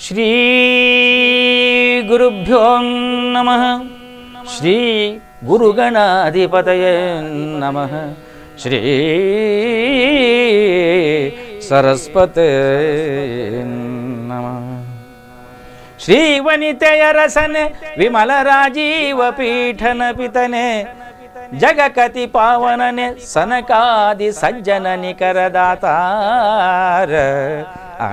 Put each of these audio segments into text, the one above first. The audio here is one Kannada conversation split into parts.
ಶ್ರೀ ಗುರುಭ್ಯೋ ನಮಃ ಶ್ರೀ ಗುರುಗಣಾಧಿಪತಯೇ ನಮಃ ಶ್ರೀ ಸರಸ್ವತೇ ನಮಃ ಶ್ರೀ ವನಿತೆಯ ರಸನೆ ವಿಮಲ ರಾಜೀವ ಪೀಠನ ಪಿತನೆ ಜಗಕತಿ ಪಾವನನೆ ಸನಕಾದಿ ಸಜ್ಜನ ನಿಕರದಾತಾರ ಆ.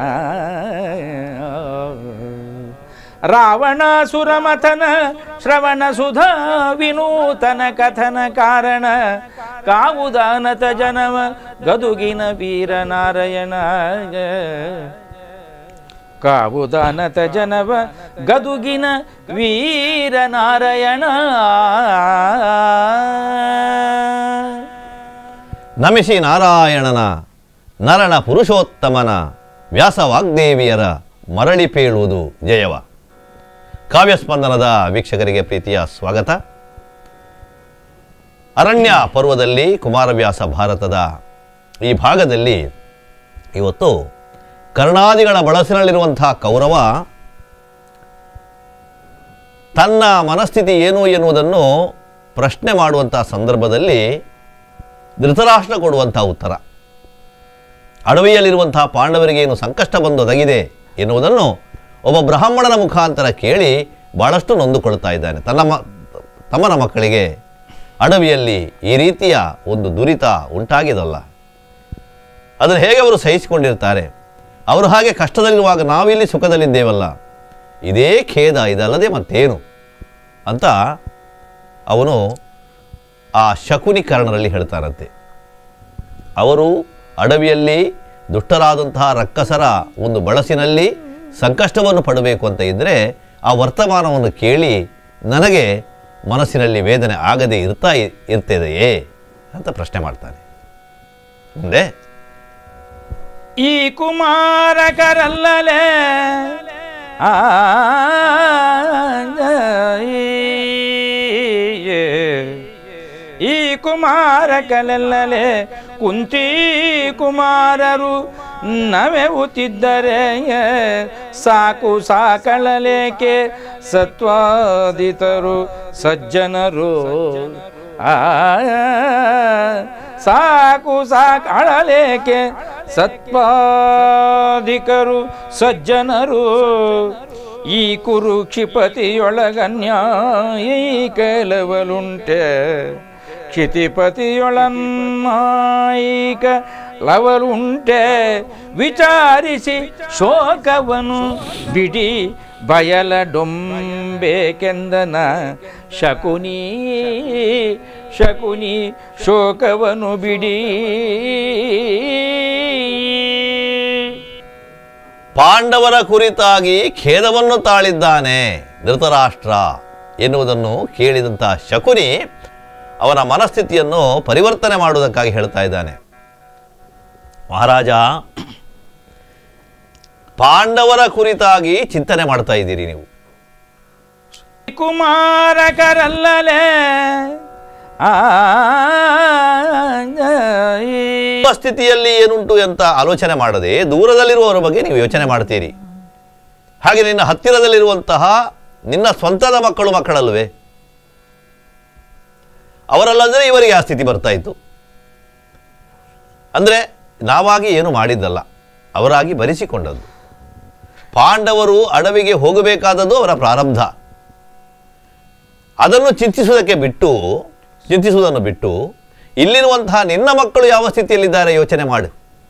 ರಾವಣಾಸುರಮಥನ ಶ್ರವಣ ಸುಧಾ ವಿನೂತನ ಕಥನ ಕಾರಣ ಕಾವುದಾನತ ಜನವ ಗದುಗಿನ ವೀರನಾರಾಯಣ ಕಾವುದಾನತ ಜನವ ಗದುಗಿನ ವೀರನಾರಾಯಣ ನಮಿಸಿ ನಾರಾಯಣನ ನರನ ಪುರುಷೋತ್ತಮನ ವ್ಯಾಸವಾಗ್ದೇವಿಯರ ಮರಳಿ ಪೇಳುವುದು ಜಯವ ಕಾವ್ಯಸ್ಪಂದನದ ವೀಕ್ಷಕರಿಗೆ ಪ್ರೀತಿಯ ಸ್ವಾಗತ ಅರಣ್ಯ ಪರ್ವದಲ್ಲಿ ಕುಮಾರವ್ಯಾಸ ಭಾರತದ ಈ ಭಾಗದಲ್ಲಿ ಇವತ್ತು ಕರ್ಣಾದಿಗಳ ಬಳಸಿನಲ್ಲಿರುವಂಥ ಕೌರವ ತನ್ನ ಮನಸ್ಥಿತಿ ಏನು ಎನ್ನುವುದನ್ನು ಪ್ರಶ್ನೆ ಮಾಡುವಂಥ ಸಂದರ್ಭದಲ್ಲಿ ಧೃತರಾಷ್ಟ್ರ ಕೊಡುವಂಥ ಉತ್ತರ ಅಡವಿಯಲ್ಲಿರುವಂತಹ ಪಾಂಡವರಿಗೆ ಏನು ಸಂಕಷ್ಟ ಬಂದೊದಗಿದೆ ಎನ್ನುವುದನ್ನು ಒಬ್ಬ ಬ್ರಾಹ್ಮಣನ ಮುಖಾಂತರ ಕೇಳಿ ಬಹಳಷ್ಟು ನೊಂದುಕೊಳ್ತಾ ಇದ್ದಾನೆ ತನ್ನ ಮ ತಮ್ಮನ ಮಕ್ಕಳಿಗೆ ಅಡವಿಯಲ್ಲಿ ಈ ರೀತಿಯ ಒಂದು ದುರಿತ ಉಂಟಾಗಿದಲ್ಲ ಅದನ್ನು ಹೇಗೆ ಅವರು ಸಹಿಸಿಕೊಂಡಿರ್ತಾರೆ ಅವರು ಹಾಗೆ ಕಷ್ಟದಲ್ಲಿರುವಾಗ ನಾವಿಲ್ಲಿ ಸುಖದಲ್ಲಿದ್ದೇವಲ್ಲ ಇದೇ ಖೇದ ಇದಲ್ಲದೆ ಮತ್ತೇನು ಅಂತ ಅವನು ಆ ಶಕುನಿಕರಣರಲ್ಲಿ ಹೇಳ್ತಾರಂತೆ ಅವರು ಅಡವಿಯಲ್ಲಿ ದುಷ್ಟರಾದಂತಹ ರಕ್ಕಸರ ಒಂದು ಬಳಸಿನಲ್ಲಿ ಸಂಕಷ್ಟವನ್ನು ಪಡಬೇಕು ಅಂತ ಇದ್ದರೆ ಆ ವರ್ತಮಾನವನ್ನು ಕೇಳಿ ನನಗೆ ಮನಸ್ಸಿನಲ್ಲಿ ವೇದನೆ ಆಗದೆ ಇರ್ತಾ ಇ- ಇರ್ತಿದೆಯೇ ಅಂತ ಪ್ರಶ್ನೆ ಮಾಡ್ತಾನೆ ಮುಂದೆ ಈ ಕುಮಾರಕರಲ್ಲಲೇ ಆ ಈ ಕುಮಾರಕಲೆಲ್ಲಲೇ ಕುಂತಿ ಕುಮಾರರು ನವೆವುತ್ತಿದ್ದರೆ ಸಾಕು ಸಾಕಳಲೇಕೆ ಸತ್ವಾದಿತರು ಸಜ್ಜನರು ಆ ಸಾಕು ಸಾಕು ಅಳಲೇಕೆ ಸತ್ಪಾಧಿಕರು ಸಜ್ಜನರು ಈ ಕುರು ಕ್ಷಿಪತಿಯೊಳಗನ್ಯಾಯ ಕೆಲವಲುಂಟೆ ಕ್ಷಿತಿಪತಿಯೊಳನ್ನಾಯಿಕ ಲವಲುಂಟೆ ವಿಚಾರಿಸಿ ಶೋಕವನು ಬಿಡಿ ಬಯಲ ಡೊಂಬೇಕೆಂದನ ಶಕುನಿ ಶಕುನಿ ಶೋಕವನು ಬಿಡಿ ಪಾಂಡವರ ಕುರಿತಾಗಿ ಖೇದವನ್ನು ತಾಳಿದ್ದಾನೆ ಧೃತರಾಷ್ಟ್ರ ಎನ್ನುವುದನ್ನು ಕೇಳಿದಂಥ ಶಕುನಿ ಅವನ ಮನಸ್ಥಿತಿಯನ್ನು ಪರಿವರ್ತನೆ ಮಾಡುವುದಕ್ಕಾಗಿ ಹೇಳ್ತಾ ಇದ್ದಾನೆ ಮಹಾರಾಜ ಪಾಂಡವರ ಕುರಿತಾಗಿ ಚಿಂತನೆ ಮಾಡ್ತಾ ಇದ್ದೀರಿ ನೀವು ಕುಮಾರಕರಲ್ಲಲೇ ಆ ಸ್ಥಿತಿಯಲ್ಲಿ ಏನುಂಟು ಅಂತ ಆಲೋಚನೆ ಮಾಡದೆ ದೂರದಲ್ಲಿರುವವರ ಬಗ್ಗೆ ನೀವು ಯೋಚನೆ ಮಾಡ್ತೀರಿ ಹಾಗೆ ನಿನ್ನ ಹತ್ತಿರದಲ್ಲಿರುವಂತಹ ನಿನ್ನ ಸ್ವಂತದ ಮಕ್ಕಳು ಮಕ್ಕಳಲ್ವೇ ಅವರಲ್ಲಂದರೆ ಇವರಿಗೆ ಆ ಸ್ಥಿತಿ ಬರ್ತಾ ಇತ್ತು ಅಂದರೆ ನಾವಾಗಿ ಏನು ಮಾಡಿದ್ದಲ್ಲ ಅವರಾಗಿ ಬರಿಸಿಕೊಂಡದ್ದು ಪಾಂಡವರು ಅಡವಿಗೆ ಹೋಗಬೇಕಾದದ್ದು ಅವರ ಪ್ರಾರಬ್ಧ ಅದನ್ನು ಚಿಂತಿಸುವುದಕ್ಕೆ ಬಿಟ್ಟು ಚಿಂತಿಸುವುದನ್ನು ಬಿಟ್ಟು ಇಲ್ಲಿರುವಂತಹ ನಿನ್ನ ಮಕ್ಕಳು ಯಾವ ಸ್ಥಿತಿಯಲ್ಲಿದ್ದಾರೆ ಯೋಚನೆ ಮಾಡು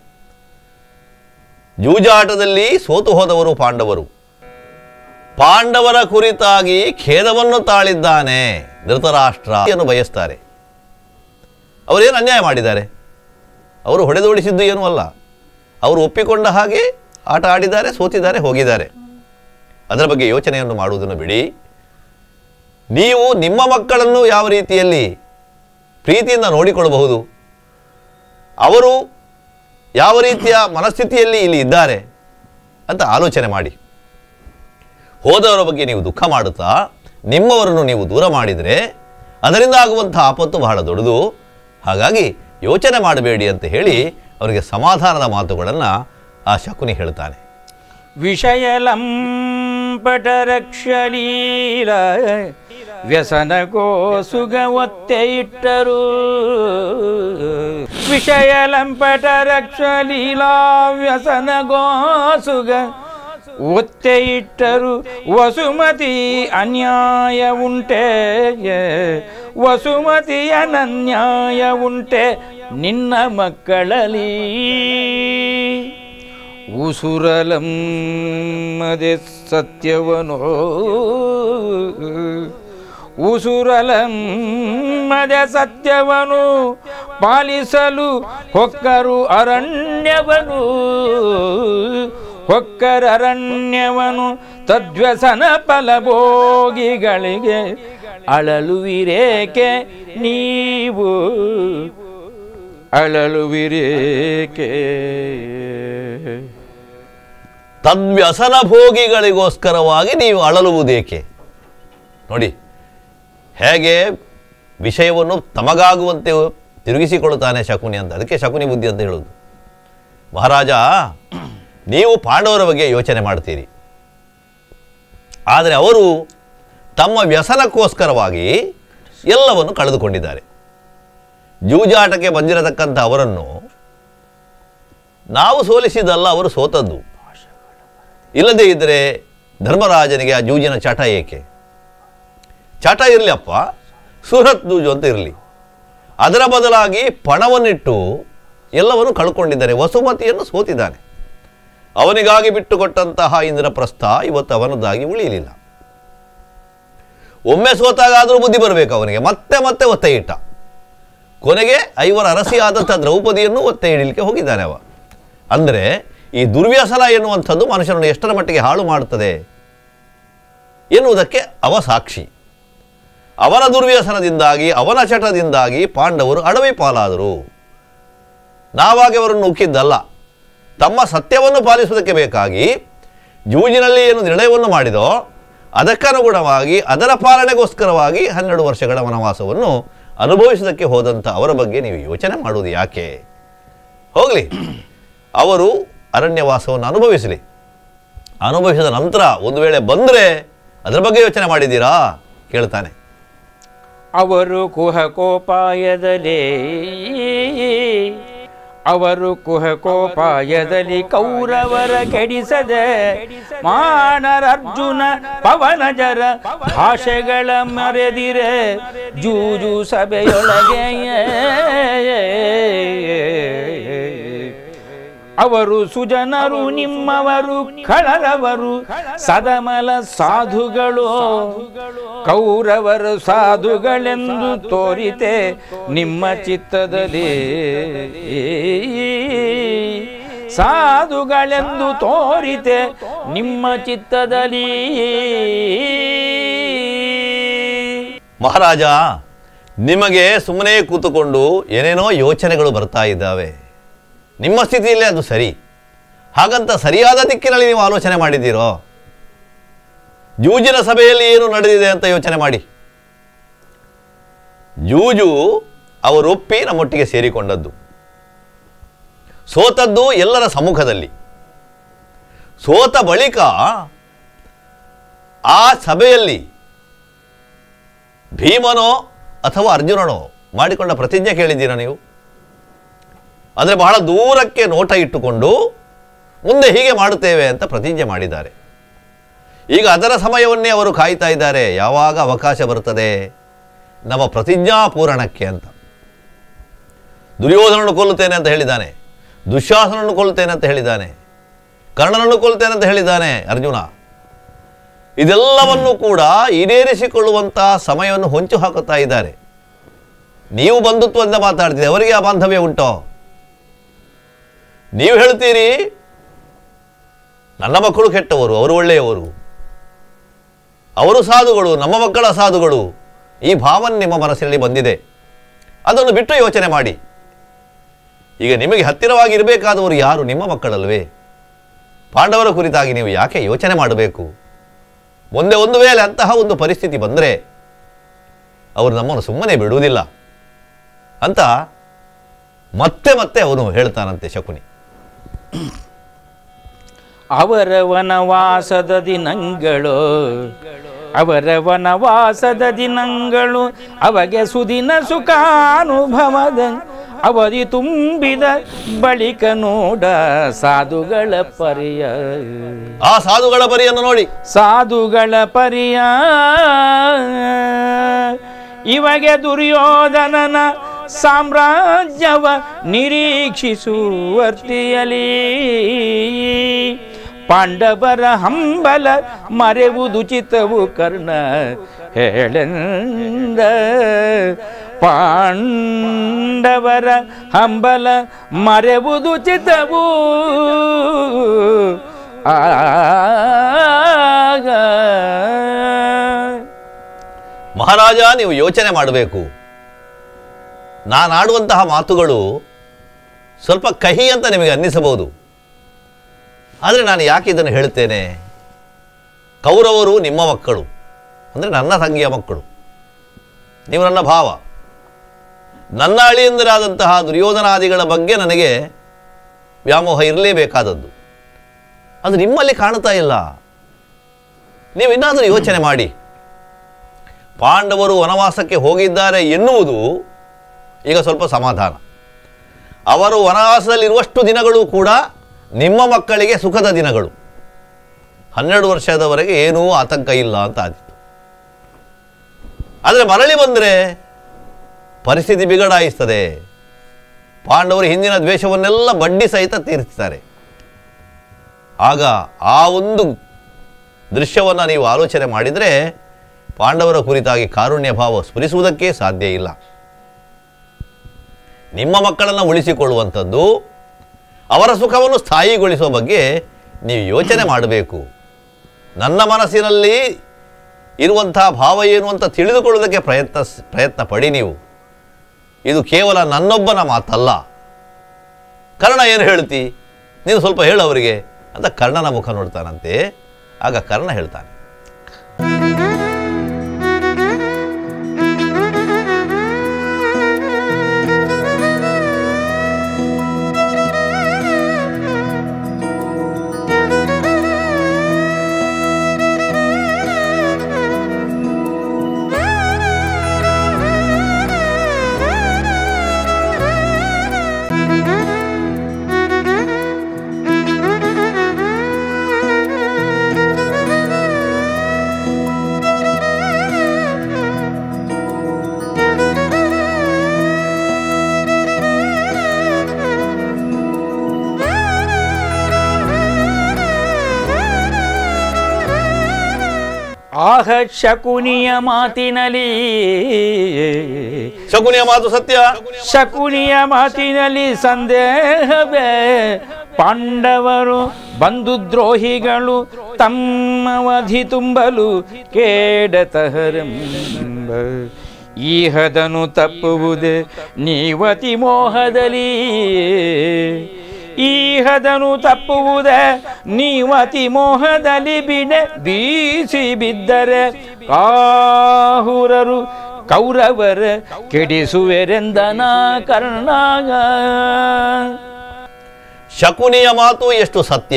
ಜೂಜಾಟದಲ್ಲಿ ಸೋತು ಹೋದವರು ಪಾಂಡವರು ಪಾಂಡವರ ಕುರಿತಾಗಿ ಖೇದವನ್ನು ತಾಳಿದ್ದಾನೆ ಧೃತರಾಷ್ಟ್ರ ಎಂದು ಬಯಸ್ತಾರೆ ಅವರೇನು ಅನ್ಯಾಯ ಮಾಡಿದ್ದಾರೆ ಅವರು ಹೊಡೆದೋಡಿಸಿದ್ದು ಏನೂ ಅಲ್ಲ ಅವರು ಒಪ್ಪಿಕೊಂಡ ಹಾಗೆ ಆಟ ಆಡಿದ್ದಾರೆ ಸೋತಿದ್ದಾರೆ ಹೋಗಿದ್ದಾರೆ ಅದರ ಬಗ್ಗೆ ಯೋಚನೆಯನ್ನು ಮಾಡುವುದನ್ನು ಬಿಡಿ ನೀವು ನಿಮ್ಮ ಮಕ್ಕಳನ್ನು ಯಾವ ರೀತಿಯಲ್ಲಿ ಪ್ರೀತಿಯಿಂದ ನೋಡಿಕೊಳ್ಳಬಹುದು ಅವರು ಯಾವ ರೀತಿಯ ಮನಸ್ಥಿತಿಯಲ್ಲಿ ಇಲ್ಲಿ ಇದ್ದಾರೆ ಅಂತ ಆಲೋಚನೆ ಮಾಡಿ ಹೋದವರ ಬಗ್ಗೆ ನೀವು ದುಃಖ ಮಾಡುತ್ತಾ ನಿಮ್ಮವರನ್ನು ನೀವು ದೂರ ಮಾಡಿದರೆ ಅದರಿಂದ ಆಗುವಂಥ ಆಪತ್ತು ಬಹಳ ದೊಡ್ಡದು ಹಾಗಾಗಿ ಯೋಚನೆ ಮಾಡಬೇಡಿ ಅಂತ ಹೇಳಿ ಅವರಿಗೆ ಸಮಾಧಾನದ ಮಾತುಗಳನ್ನು ಆ ಶಕುನಿ ಹೇಳ್ತಾನೆ ವಿಷಯಲಂಪಟರಕ್ಷಲೀಲ ವ್ಯಸನಗೋ ಸುಗ ಒತ್ತೆ ಇಟ್ಟರು ವಿಷಯಲಂಪಟರಕ್ಷಲೀಲಾ ವ್ಯಸನಗೋ ಸುಗ ಒತ್ತೆ ಇಟ್ಟರು ವಸುಮತಿ ಅನ್ಯಾಯ ಉಂಟೆ ವಸುಮತಿ ಅನನ್ಯಾಯ ಉಂಟೆ ನಿನ್ನ ಮಕ್ಕಳಲ್ಲಿ ಉಸುರಲಮ್ಮದೆ ಸತ್ಯವನೋ ಉಸುರಲಮ್ಮದೆ ಸತ್ಯವನು ಪಾಲಿಸಲು ಹೊಕ್ಕರು ಅರಣ್ಯವನು ಹೊಕ್ಕರರಣ್ಯವನು ತದ್ವ್ಯಸನ ಫಲಭೋಗಿಗಳಿಗೆ ಅಳಲುವಿರೇಕೆ ನೀವು ಅಳಲುವಿರೇಕೆ ತದ್ವ್ಯಸನ ಭೋಗಿಗಳಿಗೋಸ್ಕರವಾಗಿ ನೀವು ಅಳಲುವುದೇಕೆ ನೋಡಿ ಹೇಗೆ ವಿಷಯವನ್ನು ತಮಗಾಗುವಂತೆ ತಿರುಗಿಸಿಕೊಳ್ಳುತ್ತಾನೆ ಶಕುನಿ ಅಂತ ಅದಕ್ಕೆ ಶಕುನಿ ಬುದ್ಧಿ ಅಂತ ಹೇಳೋದು ಮಹಾರಾಜ ನೀವು ಪಾಂಡವರ ಬಗ್ಗೆ ಯೋಚನೆ ಮಾಡ್ತೀರಿ ಆದರೆ ಅವರು ತಮ್ಮ ವ್ಯಸನಕ್ಕೋಸ್ಕರವಾಗಿ ಎಲ್ಲವನ್ನು ಕಳೆದುಕೊಂಡಿದ್ದಾರೆ ಜೂಜಾಟಕ್ಕೆ ಬಂದಿರತಕ್ಕಂಥ ಅವರನ್ನು ನಾವು ಸೋಲಿಸಿದಲ್ಲ ಅವರು ಸೋತದ್ದು ಇಲ್ಲದೇ ಇದ್ದರೆ ಧರ್ಮರಾಜನಿಗೆ ಆ ಜೂಜಿನ ಚಟ ಏಕೆ ಚಟ ಇರಲಿ ಅಪ್ಪ ಸುರತ್ ಜೂಜು ಅಂತ ಇರಲಿ ಅದರ ಬದಲಾಗಿ ಪಣವನ್ನಿಟ್ಟು ಎಲ್ಲವನ್ನು ಕಳ್ಕೊಂಡಿದ್ದಾನೆ ವಸುಮತಿಯನ್ನು ಸೋತಿದ್ದಾನೆ ಅವನಿಗಾಗಿ ಬಿಟ್ಟುಕೊಟ್ಟಂತಹ ಇಂದ್ರಪ್ರಸ್ಥ ಇವತ್ತು ಅವನದ್ದಾಗಿ ಉಳಿಯಲಿಲ್ಲ ಒಮ್ಮೆ ಸೋತಾಗಾದರೂ ಬುದ್ಧಿ ಬರಬೇಕು ಅವನಿಗೆ ಮತ್ತೆ ಮತ್ತೆ ಒತ್ತೆ ಇಟ್ಟ ಕೊನೆಗೆ ಐವರ ಅರಸಿಯಾದಂಥ ದ್ರೌಪದಿಯನ್ನು ಒತ್ತೆ ಇಡಲಿಕ್ಕೆ ಹೋಗಿದ್ದಾನೆ ಅವ ಅಂದರೆ ಈ ದುರ್ವ್ಯಸನ ಎನ್ನುವಂಥದ್ದು ಮನುಷ್ಯನನ್ನು ಎಷ್ಟರ ಮಟ್ಟಿಗೆ ಹಾಳು ಮಾಡುತ್ತದೆ ಎನ್ನುವುದಕ್ಕೆ ಅವ ಸಾಕ್ಷಿ ಅವನ ದುರ್ವ್ಯಸನದಿಂದಾಗಿ ಅವನ ಚಟದಿಂದಾಗಿ ಪಾಂಡವರು ಅಡವಿ ಪಾಲಾದರು ನಾವಾಗಿ ಅವರನ್ನು ಉಕ್ಕಿದ್ದಲ್ಲ ತಮ್ಮ ಸತ್ಯವನ್ನು ಪಾಲಿಸುವುದಕ್ಕೆ ಬೇಕಾಗಿ ಜೂಜಿನಲ್ಲಿ ಏನು ನಿರ್ಣಯವನ್ನು ಮಾಡಿದೋ ಅದಕ್ಕನುಗುಣವಾಗಿ ಅದರ ಪಾಲನೆಗೋಸ್ಕರವಾಗಿ ಹನ್ನೆರಡು ವರ್ಷಗಳ ವನವಾಸವನ್ನು ಅನುಭವಿಸುವುದಕ್ಕೆ ಹೋದಂಥ ಅವರ ಬಗ್ಗೆ ನೀವು ಯೋಚನೆ ಮಾಡುವುದು ಯಾಕೆ ಹೋಗಲಿ ಅವರು ಅರಣ್ಯವಾಸವನ್ನು ಅನುಭವಿಸಲಿ ಅನುಭವಿಸಿದ ನಂತರ ಒಂದು ವೇಳೆ ಬಂದರೆ ಅದರ ಬಗ್ಗೆ ಯೋಚನೆ ಮಾಡಿದ್ದೀರಾ ಕೇಳ್ತಾನೆ ಅವರು ಕುಹಕೋಪಾಯದಲ್ಲಿ ಅವರು ಕುಹಕೋಪಾಯದಲ್ಲಿ ಕೌರವರ ಕೆಡಿಸದೆ ಮಾನರರ್ಜುನ ಪವನಜರ ಭಾಷೆಗಳ ಮರೆದಿರೆ ಜೂಜು ಸಭೆಯೊಳಗೆ ಅವರು ಸುಜನರು ನಿಮ್ಮವರು ಕಳರವರು ಸದಮಲ ಸಾಧುಗಳು ಕೌರವರು ಸಾಧುಗಳೆಂದು ತೋರಿತೆ ನಿಮ್ಮ ಚಿತ್ತದಲ್ಲಿ ಸಾಧುಗಳೆಂದು ತೋರಿತೆ ನಿಮ್ಮ ಚಿತ್ತದಲ್ಲಿ ಮಹಾರಾಜ ನಿಮಗೆ ಸುಮ್ಮನೆ ಕೂತುಕೊಂಡು ಏನೇನೋ ಯೋಚನೆಗಳು ಬರ್ತಾ ಇದ್ದಾವೆ ನಿಮ್ಮ ಸ್ಥಿತಿಯಲ್ಲೇ ಅದು ಸರಿ ಹಾಗಂತ ಸರಿಯಾದ ದಿಕ್ಕಿನಲ್ಲಿ ನೀವು ಆಲೋಚನೆ ಮಾಡಿದ್ದೀರೋ ಜೂಜಿನ ಸಭೆಯಲ್ಲಿ ಏನು ನಡೆದಿದೆ ಅಂತ ಯೋಚನೆ ಮಾಡಿ ಜೂಜು ಅವರೊಪ್ಪಿ ನಮ್ಮೊಟ್ಟಿಗೆ ಸೇರಿಕೊಂಡದ್ದು ಸೋತದ್ದು ಎಲ್ಲರ ಸಮ್ಮುಖದಲ್ಲಿ ಸೋತ ಬಳಿಕ ಆ ಸಭೆಯಲ್ಲಿ ಭೀಮನೋ ಅಥವಾ ಅರ್ಜುನನೋ ಮಾಡಿಕೊಂಡ ಪ್ರತಿಜ್ಞೆ ಕೇಳಿದ್ದೀರಾ ನೀವು ಅಂದರೆ ಬಹಳ ದೂರಕ್ಕೆ ನೋಟ ಇಟ್ಟುಕೊಂಡು ಮುಂದೆ ಹೀಗೆ ಮಾಡುತ್ತೇವೆ ಅಂತ ಪ್ರತಿಜ್ಞೆ ಮಾಡಿದ್ದಾರೆ ಈಗ ಅದರ ಸಮಯವನ್ನೇ ಅವರು ಕಾಯ್ತಾ ಇದ್ದಾರೆ ಯಾವಾಗ ಅವಕಾಶ ಬರುತ್ತದೆ ನಮ್ಮ ಪ್ರತಿಜ್ಞಾ ಪೂರಣಕ್ಕೆ ಅಂತ ದುರ್ಯೋಧನನ್ನು ಕೊಲ್ಲುತ್ತೇನೆ ಅಂತ ಹೇಳಿದ್ದಾನೆ ದುಶ್ಯಾಸನನ್ನು ಕೊಲ್ಲುತ್ತೇನೆ ಅಂತ ಹೇಳಿದ್ದಾನೆ ಕರ್ಣನನ್ನು ಕೊಲ್ಲುತ್ತೇನೆ ಅಂತ ಹೇಳಿದ್ದಾನೆ ಅರ್ಜುನ ಇದೆಲ್ಲವನ್ನು ಕೂಡ ಈಡೇರಿಸಿಕೊಳ್ಳುವಂತಹ ಸಮಯವನ್ನು ಹೊಂಚು ಹಾಕುತ್ತಾ ಇದ್ದಾರೆ ನೀವು ಬಂಧುತ್ವದಿಂದ ಮಾತಾಡ್ತೀರಿ ಅವರಿಗೆ ಆ ಬಾಂಧವ್ಯ ಉಂಟೋ ನೀವು ಹೇಳ್ತೀರಿ ನನ್ನ ಮಕ್ಕಳು ಕೆಟ್ಟವರು ಅವರು ಒಳ್ಳೆಯವರು ಅವರು ಸಾಧುಗಳು ನಮ್ಮ ಮಕ್ಕಳ ಸಾಧುಗಳು ಈ ಭಾವನೆ ನಿಮ್ಮ ಮನಸ್ಸಿನಲ್ಲಿ ಬಂದಿದೆ ಅದನ್ನು ಬಿಟ್ಟು ಯೋಚನೆ ಮಾಡಿ ಈಗ ನಿಮಗೆ ಹತ್ತಿರವಾಗಿ ಇರಬೇಕಾದವರು ಯಾರು ನಿಮ್ಮ ಮಕ್ಕಳಲ್ವೇ ಪಾಂಡವರ ಕುರಿತಾಗಿ ನೀವು ಯಾಕೆ ಯೋಚನೆ ಮಾಡಬೇಕು ಮುಂದೆ ಒಂದು ವೇಳೆ ಅಂತಹ ಒಂದು ಪರಿಸ್ಥಿತಿ ಬಂದರೆ ಅವರು ನಮ್ಮನ್ನು ಸುಮ್ಮನೆ ಬಿಡುವುದಿಲ್ಲ ಅಂತ ಮತ್ತೆ ಮತ್ತೆ ಅವನು ಹೇಳ್ತಾನಂತೆ ಶಕುನಿ ಅವರ ವನವಾಸದ ದಿನಗಳು ಅವರ ವನವಾಸದ ದಿನಗಳು ಅವಗೆ ಸುದಿನ ಸುಖಾನುಭವದ ಅವಧಿ ತುಂಬಿದ ಬಳಿಕ ನೋಡ ಸಾಧುಗಳ ಪರಿಯ ಆ ಸಾಧುಗಳ ಬರಿಯನ್ನು ನೋಡಿ ಸಾಧುಗಳ ಪರಿಯ ಇವಗೆ ದುರ್ಯೋಧನನ ಸಾಮ್ರಾಜ್ಯವ ನಿರೀಕ್ಷಿಸುವರ್ತಿಯಲಿ ಪಾಂಡವರ ಹಂಬಲ ಮರೆವುದುಚಿತವು ಕರ್ಣ ಹೇಳೆಂದ ಪಾಂಡವರ ಹಂಬಲ ಮರೆವುದು ಚಿತವು ಆಗ ಮಹಾರಾಜ ನೀವು ಯೋಚನೆ ಮಾಡಬೇಕು ನಾನಾಡುವಂತಹ ಮಾತುಗಳು ಸ್ವಲ್ಪ ಕಹಿ ಅಂತ ನಿಮಗೆ ಅನ್ನಿಸಬಹುದು ಆದರೆ ನಾನು ಯಾಕೆ ಇದನ್ನು ಹೇಳುತ್ತೇನೆ ಕೌರವರು ನಿಮ್ಮ ಮಕ್ಕಳು ಅಂದರೆ ನನ್ನ ತಂಗಿಯ ಮಕ್ಕಳು ನೀವು ನನ್ನ ಭಾವ ನನ್ನ ಅಳಿಯಂದಿರಾದಂತಹ ದುರ್ಯೋಧನಾದಿಗಳ ಬಗ್ಗೆ ನನಗೆ ವ್ಯಾಮೋಹ ಇರಲೇಬೇಕಾದದ್ದು ಅದು ನಿಮ್ಮಲ್ಲಿ ಕಾಣ್ತಾ ಇಲ್ಲ ನೀವು ಇನ್ನಾದರೂ ಯೋಚನೆ ಮಾಡಿ ಪಾಂಡವರು ವನವಾಸಕ್ಕೆ ಹೋಗಿದ್ದಾರೆ ಎನ್ನುವುದು ಈಗ ಸ್ವಲ್ಪ ಸಮಾಧಾನ ಅವರು ವನವಾಸದಲ್ಲಿರುವಷ್ಟು ದಿನಗಳು ಕೂಡ ನಿಮ್ಮ ಮಕ್ಕಳಿಗೆ ಸುಖದ ದಿನಗಳು ಹನ್ನೆರಡು ವರ್ಷದವರೆಗೆ ಏನೂ ಆತಂಕ ಇಲ್ಲ ಅಂತ ಆದಿತ್ತು ಆದರೆ ಮರಳಿ ಬಂದರೆ ಪರಿಸ್ಥಿತಿ ಬಿಗಡಾಯಿಸ್ತದೆ ಪಾಂಡವರು ಹಿಂದಿನ ದ್ವೇಷವನ್ನೆಲ್ಲ ಬಡ್ಡಿ ಸಹಿತ ತೀರಿಸ್ತಾರೆ ಆಗ ಆ ಒಂದು ದೃಶ್ಯವನ್ನು ನೀವು ಆಲೋಚನೆ ಮಾಡಿದರೆ ಪಾಂಡವರ ಕುರಿತಾಗಿ ಕಾರುಣ್ಯ ಭಾವ ಸ್ಫುರಿಸುವುದಕ್ಕೆ ಸಾಧ್ಯ ಇಲ್ಲ ನಿಮ್ಮ ಮಕ್ಕಳನ್ನು ಉಳಿಸಿಕೊಳ್ಳುವಂಥದ್ದು ಅವರ ಸುಖವನ್ನು ಸ್ಥಾಯಿಗೊಳಿಸುವ ಬಗ್ಗೆ ನೀವು ಯೋಚನೆ ಮಾಡಬೇಕು ನನ್ನ ಮನಸ್ಸಿನಲ್ಲಿ ಇರುವಂತಹ ಭಾವ ಏನು ಅಂತ ತಿಳಿದುಕೊಳ್ಳುವುದಕ್ಕೆ ಪ್ರಯತ್ನ ಪ್ರಯತ್ನ ಪಡಿ ನೀವು ಇದು ಕೇವಲ ನನ್ನೊಬ್ಬನ ಮಾತಲ್ಲ ಕರ್ಣ ಏನು ಹೇಳ್ತಿ ನೀನು ಸ್ವಲ್ಪ ಹೇಳು ಅವರಿಗೆ ಅಂತ ಕರ್ಣನ ಮುಖ ನೋಡ್ತಾನಂತೆ ಆಗ ಕರ್ಣ ಹೇಳ್ತಾನೆ ಆಹ ಶಕುನಿಯ ಮಾತಿನಲ್ಲಿ ಶಕುನಿಯ ಮಾತು ಸತ್ಯ ಶಕುನಿಯ ಮಾತಿನಲ್ಲಿ ಸಂದೇಹವೇ ಪಾಂಡವರು ಬಂಧು ದ್ರೋಹಿಗಳು ತಮ್ಮವಧಿ ತುಂಬಲು ಕೇಡತಹರೆಂಬ ಈಹದನು ತಪ್ಪುವುದೇ ನೀವತಿ ಮೋಹದಲ್ಲಿ ಈಹದನು ತಪ್ಪುವುದೇ ನೀವತಿ ಮೋಹದಲ್ಲಿ ಬಿಡೆ ಬೀಸಿ ಬಿದ್ದರೆ ಕಾಹುರರು ಕೌರವರ ಕೆಡಿಸುವೆರೆಂದನ ಕರ್ಣಾಗ ಶಕುನಿಯ ಮಾತು ಎಷ್ಟು ಸತ್ಯ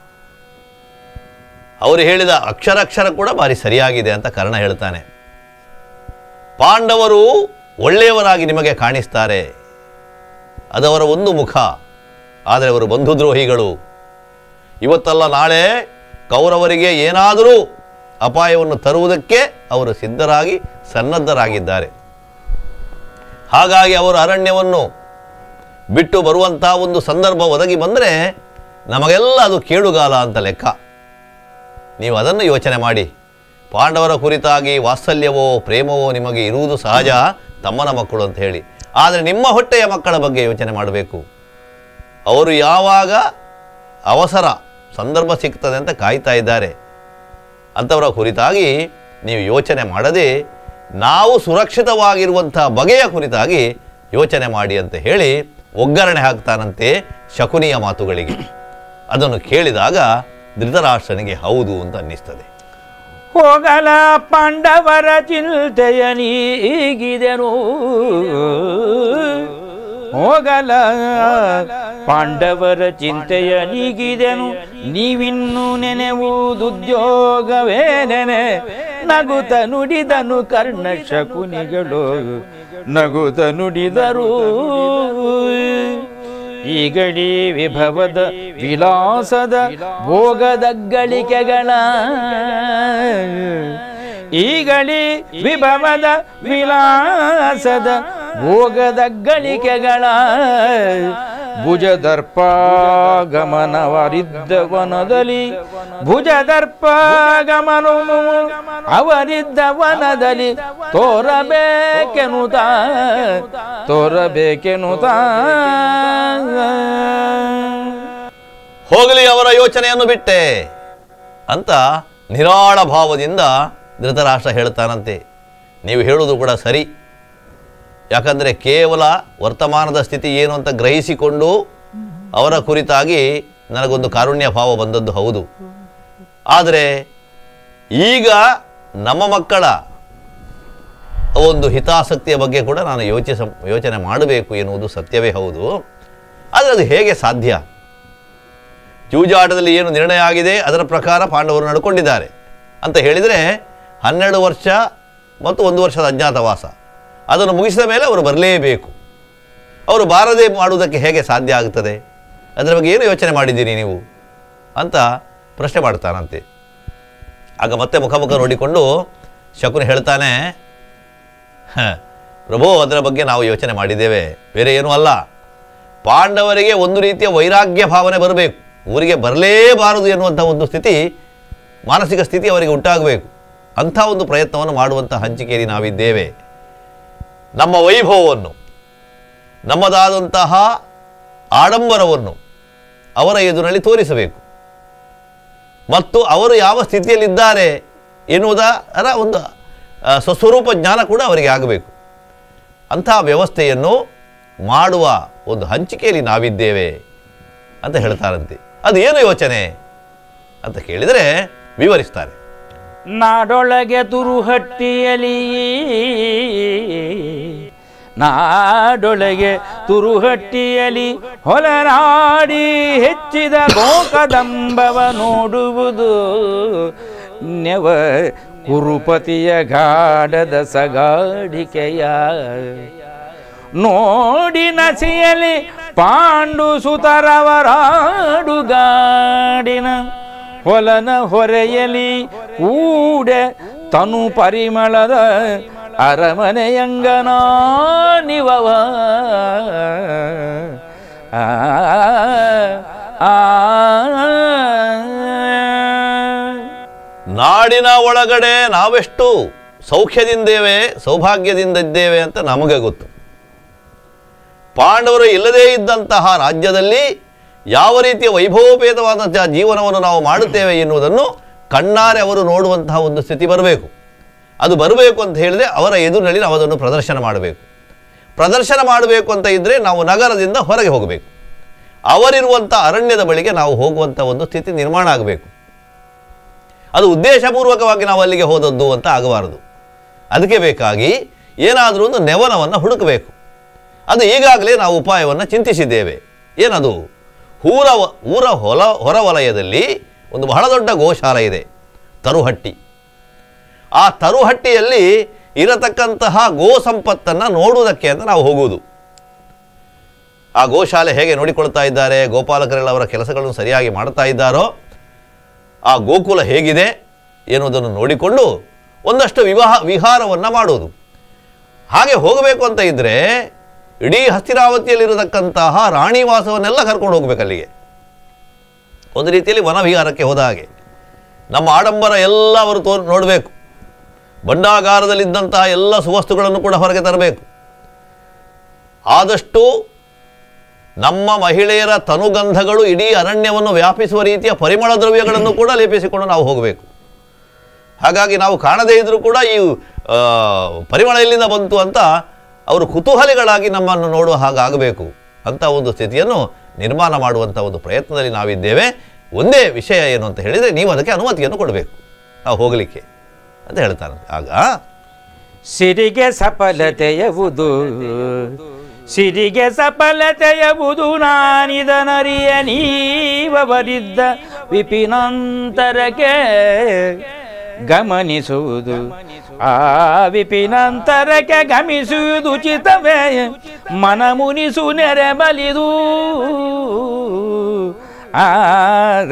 ಅವರು ಹೇಳಿದ ಅಕ್ಷರಾಕ್ಷರ ಕೂಡ ಭಾರಿ ಸರಿಯಾಗಿದೆ ಅಂತ ಕರ್ಣ ಹೇಳ್ತಾನೆ ಪಾಂಡವರು ಒಳ್ಳೆಯವರಾಗಿ ನಿಮಗೆ ಕಾಣಿಸ್ತಾರೆ ಅದವರ ಒಂದು ಮುಖ ಆದರೆ ಅವರು ಬಂಧುದ್ರೋಹಿಗಳು ಇವತ್ತಲ್ಲ ನಾಳೆ ಕೌರವರಿಗೆ ಏನಾದರೂ ಅಪಾಯವನ್ನು ತರುವುದಕ್ಕೆ ಅವರು ಸಿದ್ಧರಾಗಿ ಸನ್ನದ್ಧರಾಗಿದ್ದಾರೆ ಹಾಗಾಗಿ ಅವರು ಅರಣ್ಯವನ್ನು ಬಿಟ್ಟು ಬರುವಂಥ ಒಂದು ಸಂದರ್ಭ ಒದಗಿ ಬಂದರೆ ನಮಗೆಲ್ಲ ಅದು ಕೇಳುಗಾಲ ಅಂತ ಲೆಕ್ಕ ನೀವು ಅದನ್ನು ಯೋಚನೆ ಮಾಡಿ ಪಾಂಡವರ ಕುರಿತಾಗಿ ವಾತ್ಸಲ್ಯವೋ ಪ್ರೇಮವೋ ನಿಮಗೆ ಇರುವುದು ಸಹಜ ತಮ್ಮನ ಮಕ್ಕಳು ಅಂತ ಹೇಳಿ ಆದರೆ ನಿಮ್ಮ ಹೊಟ್ಟೆಯ ಮಕ್ಕಳ ಬಗ್ಗೆ ಯೋಚನೆ ಮಾಡಬೇಕು ಅವರು ಯಾವಾಗ ಅವಸರ ಸಂದರ್ಭ ಸಿಗ್ತದೆ ಅಂತ ಕಾಯ್ತಾ ಇದ್ದಾರೆ ಅಂಥವರ ಕುರಿತಾಗಿ ನೀವು ಯೋಚನೆ ಮಾಡದೆ ನಾವು ಸುರಕ್ಷಿತವಾಗಿರುವಂಥ ಬಗೆಯ ಕುರಿತಾಗಿ ಯೋಚನೆ ಮಾಡಿ ಅಂತ ಹೇಳಿ ಒಗ್ಗರಣೆ ಹಾಕ್ತಾನಂತೆ ಶಕುನಿಯ ಮಾತುಗಳಿಗೆ ಅದನ್ನು ಕೇಳಿದಾಗ ಧೃತರಾಷ್ಟ್ರನಿಗೆ ಹೌದು ಅಂತ ಅನ್ನಿಸ್ತದೆ ಹೋಗಲ ಪಾಂಡವರ ಚಿಂತೆಯ ನೀಗಿದೆನು ಹೋಗಲ ಪಾಂಡವರ ಚಿಂತೆಯ ನೀಗಿದೆನು ನೀವಿನ್ನು ನೆನೆವುದುದ್ಯೋಗವೇ ನೆನೆ ನಗುತ ನುಡಿದನು ಕರ್ಣ ಶಕುನಿಗಳು ನಗುತ ನುಡಿದರು ಈಗಡಿ ವಿಭವದ ವಿಲಾಸದ ಭೋಗದ ಗಳಿಕೆಗಳ ಈಗಳಿ ವಿಭವದ ವಿಲಾಸದ ಭೋಗದ ಗಳಿಕೆಗಳ ಭುಜದರ್ಪ ಗಮನವರಿದ್ದ ವನದಲ್ಲಿ ಭುಜದರ್ಪ ಗಮನವು ಅವರಿದ್ದ ವನದಲ್ಲಿ ತೋರಬೇಕೆನುತ ತೋರಬೇಕೆನುತ ಹೋಗಲಿ ಅವರ ಯೋಚನೆಯನ್ನು ಬಿಟ್ಟೆ ಅಂತ ನಿರಾಳ ಭಾವದಿಂದ ಧೃತರಾಷ್ಟ್ರ ಹೇಳ್ತಾನಂತೆ ನೀವು ಹೇಳುವುದು ಕೂಡ ಸರಿ ಯಾಕಂದರೆ ಕೇವಲ ವರ್ತಮಾನದ ಸ್ಥಿತಿ ಏನು ಅಂತ ಗ್ರಹಿಸಿಕೊಂಡು ಅವರ ಕುರಿತಾಗಿ ನನಗೊಂದು ಕಾರುಣ್ಯ ಭಾವ ಬಂದದ್ದು ಹೌದು ಆದರೆ ಈಗ ನಮ್ಮ ಮಕ್ಕಳ ಒಂದು ಹಿತಾಸಕ್ತಿಯ ಬಗ್ಗೆ ಕೂಡ ನಾನು ಯೋಚಿಸ ಯೋಚನೆ ಮಾಡಬೇಕು ಎನ್ನುವುದು ಸತ್ಯವೇ ಹೌದು ಆದರೆ ಅದು ಹೇಗೆ ಸಾಧ್ಯ ಜೂಜಾಟದಲ್ಲಿ ಏನು ನಿರ್ಣಯ ಆಗಿದೆ ಅದರ ಪ್ರಕಾರ ಪಾಂಡವರು ನಡ್ಕೊಂಡಿದ್ದಾರೆ ಅಂತ ಹೇಳಿದರೆ ಹನ್ನೆರಡು ವರ್ಷ ಮತ್ತು ಒಂದು ವರ್ಷದ ಅಜ್ಞಾತವಾಸ ಅದನ್ನು ಮುಗಿಸಿದ ಮೇಲೆ ಅವರು ಬರಲೇಬೇಕು ಅವರು ಬಾರದೆ ಮಾಡುವುದಕ್ಕೆ ಹೇಗೆ ಸಾಧ್ಯ ಆಗ್ತದೆ ಅದರ ಬಗ್ಗೆ ಏನು ಯೋಚನೆ ಮಾಡಿದ್ದೀರಿ ನೀವು ಅಂತ ಪ್ರಶ್ನೆ ಮಾಡ್ತಾನಂತೆ ಆಗ ಮತ್ತೆ ಮುಖಮುಖ ನೋಡಿಕೊಂಡು ಶಕುನಿ ಹೇಳ್ತಾನೆ "ಹ, ಪ್ರಭು ಅದರ ಬಗ್ಗೆ ನಾವು ಯೋಚನೆ ಮಾಡಿದ್ದೇವೆ ಬೇರೆ ಏನೂ ಅಲ್ಲ ಪಾಂಡವರಿಗೆ ಒಂದು ರೀತಿಯ ವೈರಾಗ್ಯ ಭಾವನೆ ಬರಬೇಕು ಊರಿಗೆ ಬರಲೇಬಾರದು ಎನ್ನುವಂಥ ಒಂದು ಸ್ಥಿತಿ ಮಾನಸಿಕ ಸ್ಥಿತಿ ಅವರಿಗೆ ಉಂಟಾಗಬೇಕು ಅಂಥ ಒಂದು ಪ್ರಯತ್ನವನ್ನು ಮಾಡುವಂಥ ಹಂಚಿಕೆಯಲ್ಲಿ ನಾವಿದ್ದೇವೆ ನಮ್ಮ ವೈಭವವನ್ನು ನಮ್ಮದಾದಂತಹ ಆಡಂಬರವನ್ನು ಅವರ ಎದುರಲ್ಲಿ ತೋರಿಸಬೇಕು ಮತ್ತು ಅವರು ಯಾವ ಸ್ಥಿತಿಯಲ್ಲಿದ್ದಾರೆ ಎನ್ನುವುದರ ಒಂದು ಆ, ಸ್ವಸ್ವರೂಪ ಜ್ಞಾನ ಕೂಡ ಅವರಿಗೆ ಆಗಬೇಕು ಅಂತಹ ವ್ಯವಸ್ಥೆಯನ್ನು ಮಾಡುವ ಒಂದು ಹಂಚಿಕೆಯಲ್ಲಿ ನಾವಿದ್ದೇವೆ ಅಂತ ಹೇಳ್ತಾರಂತೆ ಅದು ಏನು ಯೋಚನೆ ಅಂತ ಕೇಳಿದರೆ ವಿವರಿಸ್ತಾರೆ ನಾಡೊಳಗೆ ತುರುಹಟ್ಟಿಯಲಿ ನಾಡೊಳಗೆ ತುರುಹಟ್ಟಿಯಲಿ ಹೊಲನಾಡಿ ಹೆಚ್ಚಿದ ಗೋಕದಂಬವ ನೋಡುವುದು ನೆವ ಕುರುಪತಿಯ ಗಾಢದ ಸಗಾಡಿಕೆಯ ನೋಡಿ ನಸಿಯಲಿ ಪಾಂಡು ಸುತರವರಾಡುಗಾಡಿನ ಹೊಲನ ಹೊರೆಯಲಿ ಕೂಡೆ ತನು ಪರಿಮಳದ ಅರಮನೆಯಂಗನ ನಿವವ ಆ, ಆ, ನಾಡಿನ ಒಳಗಡೆ ನಾವೆಷ್ಟು ಸೌಖ್ಯದಿಂದೇವೆ ಸೌಭಾಗ್ಯದಿಂದಿದ್ದೇವೆ ಅಂತ ನಮಗೆ ಗೊತ್ತು ಪಾಂಡವರು ಇಲ್ಲದೇ ಇದ್ದಂತಹ ರಾಜ್ಯದಲ್ಲಿ ಯಾವ ರೀತಿಯ ವೈಭವೋಪೇತವಾದಂತಹ ಜೀವನವನ್ನು ನಾವು ಮಾಡುತ್ತೇವೆ ಎನ್ನುವುದನ್ನು ಕಣ್ಣಾರೆ ಅವರು ನೋಡುವಂತಹ ಒಂದು ಸ್ಥಿತಿ ಬರಬೇಕು ಅದು ಬರಬೇಕು ಅಂತ ಹೇಳಿದ್ರೆ ಅವರ ಎದುರಿನಲ್ಲಿ ನಾವು ಅದನ್ನು ಪ್ರದರ್ಶನ ಮಾಡಬೇಕು ಪ್ರದರ್ಶನ ಮಾಡಬೇಕು ಅಂತ ಇದ್ದರೆ ನಾವು ನಗರದಿಂದ ಹೊರಗೆ ಹೋಗಬೇಕು ಅವರಿರುವಂಥ ಅರಣ್ಯದ ಬಳಿಗೆ ನಾವು ಹೋಗುವಂಥ ಒಂದು ಸ್ಥಿತಿ ನಿರ್ಮಾಣ ಆಗಬೇಕು ಅದು ಉದ್ದೇಶಪೂರ್ವಕವಾಗಿ ನಾವು ಅಲ್ಲಿಗೆ ಹೋದದ್ದು ಅಂತ ಆಗಬಾರದು ಅದಕ್ಕೆ ಬೇಕಾಗಿ ಏನಾದರೂ ಒಂದು ನೆವನವನ್ನು ಹುಡುಕಬೇಕು ಅದು ಈಗಾಗಲೇ ನಾವು ಉಪಾಯವನ್ನು ಚಿಂತಿಸಿದ್ದೇವೆ ಏನದು ಊರ ಊರ ಹೊಲ ಹೊರವಲಯದಲ್ಲಿ ಒಂದು ಬಹಳ ದೊಡ್ಡ ಗೋಶಾಲೆ ಇದೆ ತರುಹಟ್ಟಿ ಆ ತರುಹಟ್ಟಿಯಲ್ಲಿ ಇರತಕ್ಕಂತಹ ಗೋ ಸಂಪತ್ತನ್ನು ನೋಡುವುದಕ್ಕೆ ಅಂತ ನಾವು ಹೋಗುವುದು ಆ ಗೋಶಾಲೆ ಹೇಗೆ ನೋಡಿಕೊಳ್ತಾ ಇದ್ದಾರೆ ಗೋಪಾಲಕರೆಲ್ಲ ಅವರ ಕೆಲಸಗಳನ್ನು ಸರಿಯಾಗಿ ಮಾಡ್ತಾ ಇದ್ದಾರೋ ಆ ಗೋಕುಲ ಹೇಗಿದೆ ಎನ್ನುವುದನ್ನು ನೋಡಿಕೊಂಡು ಒಂದಷ್ಟು ವಿವಾಹ ವಿಹಾರವನ್ನು ಮಾಡುವುದು ಹಾಗೆ ಹೋಗಬೇಕು ಅಂತ ಇದ್ದರೆ ಇಡೀ ಹಸ್ತಿರಾವತಿಯಲ್ಲಿರತಕ್ಕಂತಹ ರಾಣಿವಾಸವನ್ನೆಲ್ಲ ಕರ್ಕೊಂಡು ಹೋಗ್ಬೇಕು ಅಲ್ಲಿಗೆ ಒಂದು ರೀತಿಯಲ್ಲಿ ವನವಿಹಾರಕ್ಕೆ ಹೋದ ಹಾಗೆ ನಮ್ಮ ಆಡಂಬರ ಎಲ್ಲ ಅವರು ತೋ ನೋಡಬೇಕು ಭಂಡಾಗಾರದಲ್ಲಿದ್ದಂತಹ ಎಲ್ಲ ಸುವಸ್ತುಗಳನ್ನು ಕೂಡ ಹೊರಗೆ ತರಬೇಕು ಆದಷ್ಟು ನಮ್ಮ ಮಹಿಳೆಯರ ತನುಗಂಧಗಳು ಇಡೀ ಅರಣ್ಯವನ್ನು ವ್ಯಾಪಿಸುವ ರೀತಿಯ ಪರಿಮಳ ದ್ರವ್ಯಗಳನ್ನು ಕೂಡ ಲೇಪಿಸಿಕೊಂಡು ನಾವು ಹೋಗಬೇಕು ಹಾಗಾಗಿ ನಾವು ಕಾಣದೇ ಇದ್ದರೂ ಕೂಡ ಈ ಆ, ಪರಿಮಳ ಎಲ್ಲಿಂದ ಬಂತು ಅಂತ ಅವರು ಕುತೂಹಲಿಗಳಾಗಿ ನಮ್ಮನ್ನು ನೋಡುವ ಹಾಗಾಗಬೇಕು ಅಂತ ಒಂದು ಸ್ಥಿತಿಯನ್ನು ನಿರ್ಮಾಣ ಮಾಡುವಂಥ ಒಂದು ಪ್ರಯತ್ನದಲ್ಲಿ ನಾವಿದ್ದೇವೆ ಒಂದೇ ವಿಷಯ ಏನು ಅಂತ ಹೇಳಿದರೆ ನೀವು ಅದಕ್ಕೆ ಅನುಮತಿಯನ್ನು ಕೊಡಬೇಕು ನಾವು ಹೋಗಲಿಕ್ಕೆ ಅಂತ ಹೇಳ್ತಾರಂತೆ ಆಗ ಸಿರಿಗೆ ಸಫಲತೆಯವುದು ಸಿರಿಗೆ ಸಫಲತೆಯಬುದು ನಾನಿದನರಿಯ ನೀವರಿದ್ದ ವಿಪಿನಾಂತರಕ್ಕೆ ಗಮನಿಸುವುದು ಆ ವಿಪಿನಾಂತರಕ್ಕೆ ಗಮಿಸುವುದು ಚಿತವೇ ಮನ ಮುನಿಸು ನೆರೆ ಬಲಿದು ಆದ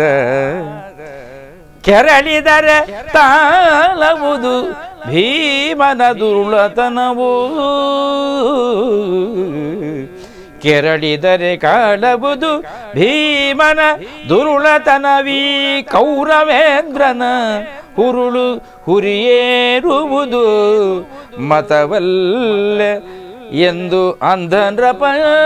ಕೆರಳಿದರೆ ತಾಳವುದು ಭೀಮನ ದುರುಳತನವು ಕೆರಳಿದರೆ ಕಾಳಬಹುದು ಭೀಮನ ದುರುಳತನವೀ ಕೌರವೇಂದ್ರನ ಹುರುಳು ಹುರಿಯೇರುವುದು ಮತವಲ್ಲ ಎಂದು ಅಂಧನ್ರಪ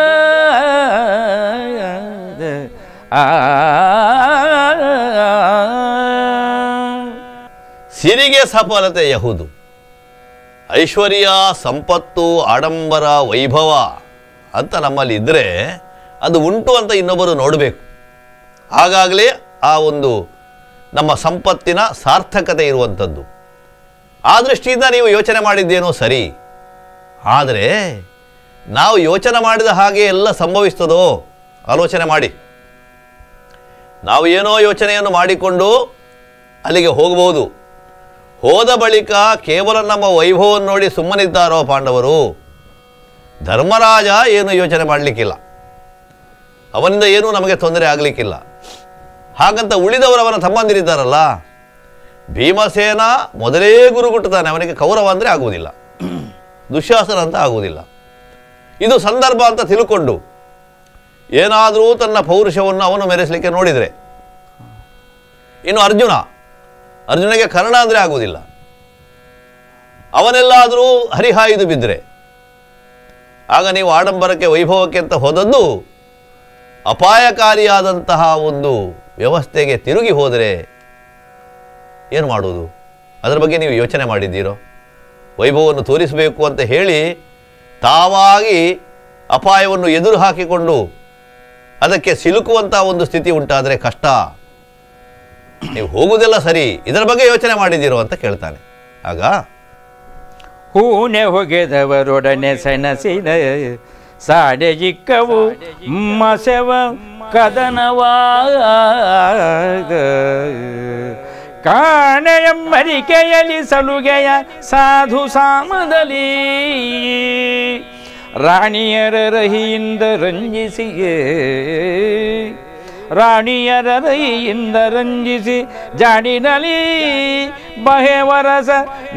ಆ ಸಿರಿಗೆ ಸಫಲತೆ ಯಹುದು ಐಶ್ವರ್ಯ ಸಂಪತ್ತು ಆಡಂಬರ ವೈಭವ ಅಂತ ನಮ್ಮಲ್ಲಿ ಇದ್ದರೆ ಅದು ಉಂಟು ಅಂತ ಇನ್ನೊಬ್ಬರು ನೋಡಬೇಕು ಹಾಗಾಗಲೇ ಆ ಒಂದು ನಮ್ಮ ಸಂಪತ್ತಿನ ಸಾರ್ಥಕತೆ ಇರುವಂಥದ್ದು ಆ ದೃಷ್ಟಿಯಿಂದ ನೀವು ಯೋಚನೆ ಮಾಡಿದ್ದೇನೋ ಸರಿ ಆದರೆ ನಾವು ಯೋಚನೆ ಮಾಡಿದ ಹಾಗೆ ಎಲ್ಲ ಸಂಭವಿಸ್ತದೋ ಆಲೋಚನೆ ಮಾಡಿ ನಾವು ಏನೋ ಯೋಚನೆಯನ್ನು ಮಾಡಿಕೊಂಡು ಅಲ್ಲಿಗೆ ಹೋಗಬಹುದು ಹೋದ ಬಳಿಕ ಕೇವಲ ನಮ್ಮ ವೈಭವವನ್ನು ನೋಡಿ ಸುಮ್ಮನಿದ್ದಾರೋ ಪಾಂಡವರು ಧರ್ಮರಾಜ ಏನು ಯೋಚನೆ ಮಾಡಲಿಕ್ಕಿಲ್ಲ ಅವನಿಂದ ಏನೂ ನಮಗೆ ತೊಂದರೆ ಆಗಲಿಕ್ಕಿಲ್ಲ ಹಾಗಂತ ಉಳಿದವರು ಅವನ ತಮ್ಮಂದಿರಿದ್ದಾರಲ್ಲ ಭೀಮಸೇನ ಮೊದಲೇ ಗುರುಗುಟ್ಟುತ್ತಾನೆ ಅವನಿಗೆ ಕೌರವ ಅಂದರೆ ಆಗುವುದಿಲ್ಲ ದುಶ್ಯಾಸನ ಅಂತ ಆಗುವುದಿಲ್ಲ ಇದು ಸಂದರ್ಭ ಅಂತ ತಿಳ್ಕೊಂಡು ಏನಾದರೂ ತನ್ನ ಪೌರುಷವನ್ನು ಅವನು ಮೆರೆಸಲಿಕ್ಕೆ ನೋಡಿದರೆ ಇನ್ನು ಅರ್ಜುನ ಅರ್ಜುನಿಗೆ ಕರ್ಣ ಅಂದರೆ ಆಗುವುದಿಲ್ಲ ಅವನೆಲ್ಲಾದರೂ ಹರಿಹಾಯ್ದು ಬಿದ್ದರೆ ಆಗ ನೀವು ಆಡಂಬರಕ್ಕೆ ವೈಭವಕ್ಕೆ ಅಂತ ಹೋದದ್ದು ಅಪಾಯಕಾರಿಯಾದಂತಹ ಒಂದು ವ್ಯವಸ್ಥೆಗೆ ತಿರುಗಿ ಹೋದರೆ ಏನು ಮಾಡುವುದು ಅದರ ಬಗ್ಗೆ ನೀವು ಯೋಚನೆ ಮಾಡಿದ್ದೀರೋ ವೈಭವವನ್ನು ತೋರಿಸಬೇಕು ಅಂತ ಹೇಳಿ ತಾವಾಗಿ ಅಪಾಯವನ್ನು ಎದುರು ಹಾಕಿಕೊಂಡು ಅದಕ್ಕೆ ಸಿಲುಕುವಂಥ ಒಂದು ಸ್ಥಿತಿ ಉಂಟಾದರೆ ಕಷ್ಟ ನೀವು ಹೋಗುವುದೆಲ್ಲ ಸರಿ ಇದರ ಬಗ್ಗೆ ಯೋಚನೆ ಮಾಡಿದ್ದೀರೋ ಅಂತ ಕೇಳ್ತಾನೆ ಆಗ ಹೂನೆ ಹೊಗೆದವರೊಡನೆ ಸೆಣಸಿದ ಸಾಡೆ ಜಿಕ್ಕವು ಮಸೆವ ಕದನವಾಗ ಕಾಣೆಯಮ್ಮರಿಕೆಯಲಿ ಸಲುಗೆಯ ಸಾಧು ಸಾಮದಲ್ಲಿ ರಾಣಿಯರ ರಹಿಯಿಂದ ರಂಜಿಸಿಯೇ ರಾಣಿಯರ ರೈಯಿಂದ ರಂಜಿಸಿ ಜಾಡಿನಲಿ ಬಹೆವರಸ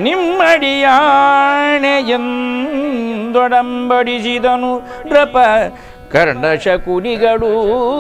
ನಿಮ್ಮಡಿಯಾಣೆಯಂದೊಡಂಬಡಿಸಿದನು ನೃಪ ಕರ್ಣ ಶಕುನಿಗಳು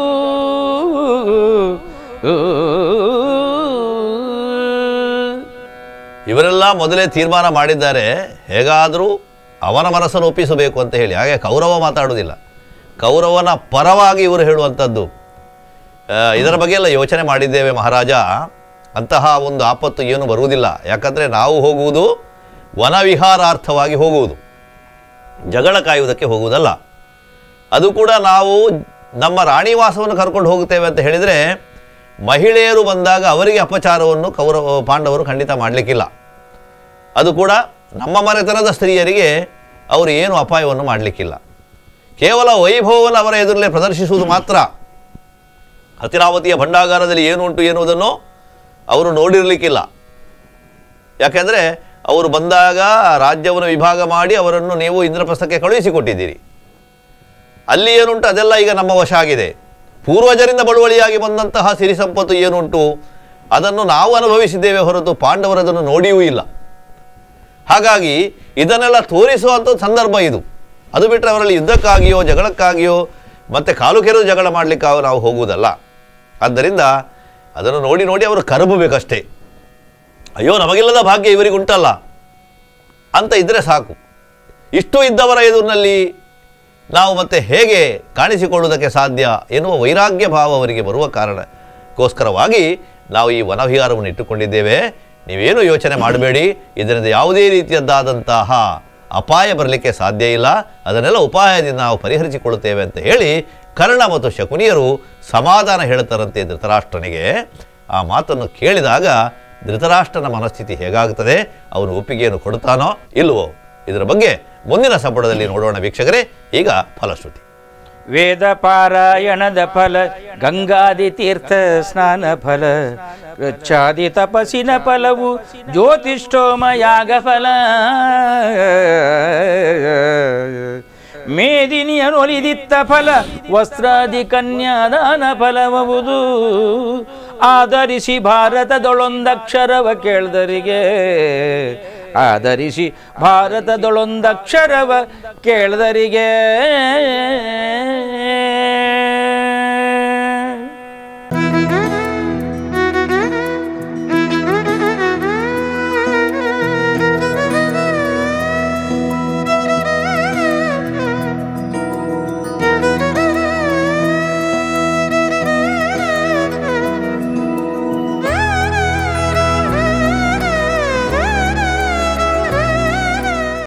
ಇವರೆಲ್ಲ ಮೊದಲೇ ತೀರ್ಮಾನ ಮಾಡಿದ್ದಾರೆ ಹೇಗಾದರೂ ಅವನ ಮನಸ್ಸನ್ನು ಒಪ್ಪಿಸಬೇಕು ಅಂತ ಹೇಳಿ ಹಾಗೆ ಕೌರವ ಮಾತಾಡುವುದಿಲ್ಲ ಕೌರವನ ಪರವಾಗಿ ಇವರು ಹೇಳುವಂಥದ್ದು ಆ, ಇದರ ಬಗ್ಗೆ ಎಲ್ಲ ಯೋಚನೆ ಮಾಡಿದ್ದೇವೆ ಮಹಾರಾಜ ಅಂತಹ ಒಂದು ಆಪತ್ತು ಏನು ಬರುವುದಿಲ್ಲ ಯಾಕಂದರೆ ನಾವು ಹೋಗುವುದು ವನವಿಹಾರಾರ್ಥವಾಗಿ ಹೋಗುವುದು ಜಗಳ ಕಾಯುವುದಕ್ಕೆ ಹೋಗುವುದಲ್ಲ ಅದು ಕೂಡ ನಾವು ನಮ್ಮ ರಾಣಿವಾಸವನ್ನು ಕರ್ಕೊಂಡು ಹೋಗುತ್ತೇವೆ ಅಂತ ಹೇಳಿದರೆ ಮಹಿಳೆಯರು ಬಂದಾಗ ಅವರಿಗೆ ಅಪಚಾರವನ್ನು ಕೌರವ ಪಾಂಡವರು ಖಂಡಿತ ಮಾಡಲಿಕ್ಕಿಲ್ಲ ಅದು ಕೂಡ ನಮ್ಮ ಮನೆತನದ ಸ್ತ್ರೀಯರಿಗೆ ಅವರು ಏನು ಅಪಾಯವನ್ನು ಮಾಡಲಿಕ್ಕಿಲ್ಲ ಕೇವಲ ವೈಭವವನ್ನು ಅವರ ಎದುರಲ್ಲೇ ಪ್ರದರ್ಶಿಸುವುದು ಮಾತ್ರ ಹತಿರಾವತಿಯ ಭಂಡಾಗಾರದಲ್ಲಿ ಏನು ಉಂಟು ಎನ್ನುವುದನ್ನು ಅವರು ನೋಡಿರಲಿಕ್ಕಿಲ್ಲ ಯಾಕೆಂದರೆ ಅವರು ಬಂದಾಗ ರಾಜ್ಯವನ್ನು ವಿಭಾಗ ಮಾಡಿ ಅವರನ್ನು ನೀವು ಇಂದ್ರಪ್ರಸ್ಥಕ್ಕೆ ಕಳುಹಿಸಿಕೊಟ್ಟಿದ್ದೀರಿ ಅಲ್ಲಿ ಏನುಂಟು ಅದೆಲ್ಲ ಈಗ ನಮ್ಮ ವಶ ಆಗಿದೆ ಪೂರ್ವಜರಿಂದ ಬಳುವಳಿಯಾಗಿ ಬಂದಂತಹ ಸಿರಿ ಸಂಪತ್ತು ಏನುಂಟು ಅದನ್ನು ನಾವು ಅನುಭವಿಸಿದ್ದೇವೆ ಹೊರತು ಪಾಂಡವರದನ್ನು ನೋಡಿಯೂ ಇಲ್ಲ ಹಾಗಾಗಿ ಇದನ್ನೆಲ್ಲ ತೋರಿಸುವಂಥ ಸಂದರ್ಭ ಇದು ಅದು ಬಿಟ್ಟರೆ ಅವರಲ್ಲಿ ಯುದ್ಧಕ್ಕಾಗಿಯೋ ಜಗಳಕ್ಕಾಗಿಯೋ ಮತ್ತು ಕಾಲು ಕೆರೆದು ಜಗಳ ಮಾಡಲಿಕ್ಕೆ ನಾವು ಹೋಗುವುದಲ್ಲ ಆದ್ದರಿಂದ ಅದನ್ನು ನೋಡಿ ನೋಡಿ ಅವರು ಕರಬಬೇಕಷ್ಟೇ ಅಯ್ಯೋ ನಮಗಿಲ್ಲದ ಭಾಗ್ಯ ಇವರಿಗುಂಟಲ್ಲ ಅಂತ ಇದ್ದರೆ ಸಾಕು ಇಷ್ಟು ಇದ್ದವರ ಎದುರಿನಲ್ಲಿ ನಾವು ಮತ್ತೆ ಹೇಗೆ ಕಾಣಿಸಿಕೊಳ್ಳುವುದಕ್ಕೆ ಸಾಧ್ಯ ಎನ್ನುವ ವೈರಾಗ್ಯ ಭಾವ ಅವರಿಗೆ ಬರುವ ಕಾರಣಕ್ಕೋಸ್ಕರವಾಗಿ ನಾವು ಈ ವನವಿಹಾರವನ್ನು ಇಟ್ಟುಕೊಂಡಿದ್ದೇವೆ ನೀವೇನು ಯೋಚನೆ ಮಾಡಬೇಡಿ ಇದರಿಂದ ಯಾವುದೇ ರೀತಿಯದ್ದಾದಂತಹ ಅಪಾಯ ಬರಲಿಕ್ಕೆ ಸಾಧ್ಯ ಇಲ್ಲ ಅದನ್ನೆಲ್ಲ ಉಪಾಯದಿಂದ ನಾವು ಪರಿಹರಿಸಿಕೊಳ್ಳುತ್ತೇವೆ ಅಂತ ಹೇಳಿ ಕರ್ಣ ಮತ್ತು ಶಕುನಿಯರು ಸಮಾಧಾನ ಹೇಳ್ತಾರಂತೆ ಧೃತರಾಷ್ಟ್ರನಿಗೆ ಆ ಮಾತನ್ನು ಕೇಳಿದಾಗ ಧೃತರಾಷ್ಟ್ರನ ಮನಸ್ಥಿತಿ ಹೇಗಾಗುತ್ತದೆ ಅವನು ಒಪ್ಪಿಗೆಯನ್ನು ಕೊಡುತ್ತಾನೋ ಇಲ್ವೋ ಇದರ ಬಗ್ಗೆ ಮುಂದಿನ ಸಂಪುಟದಲ್ಲಿ ನೋಡೋಣ ವೀಕ್ಷಕರೇ ಈಗ ಫಲಶ್ರುತಿ ವೇದ ಪಾರಾಯಣದ ಫಲ ಗಂಗಾದಿ ತೀರ್ಥ ಸ್ನಾನ ಫಲ ವೃಚ್ಛಾದಿ ತಪಸ್ಸಿನ ಫಲವು ಜ್ಯೋತಿಷ್ಠೋಮ ಯಾಗ ಫಲ ಮೇದಿನಿಯನೊಲಿದಿತ್ತ ಫಲ ವಸ್ತ್ರಾದಿ ಕನ್ಯಾದಾನ ಫಲವವುದು ಆಧರಿಸಿ ಭಾರತದೊಳೊಂದಕ್ಷರವ ಕೇಳ್ದರಿಗೆ ಆಧರಿಸಿ ಭಾರತದೊಳೊಂದಕ್ಷರವ ಕೇಳ್ದರಿಗೆ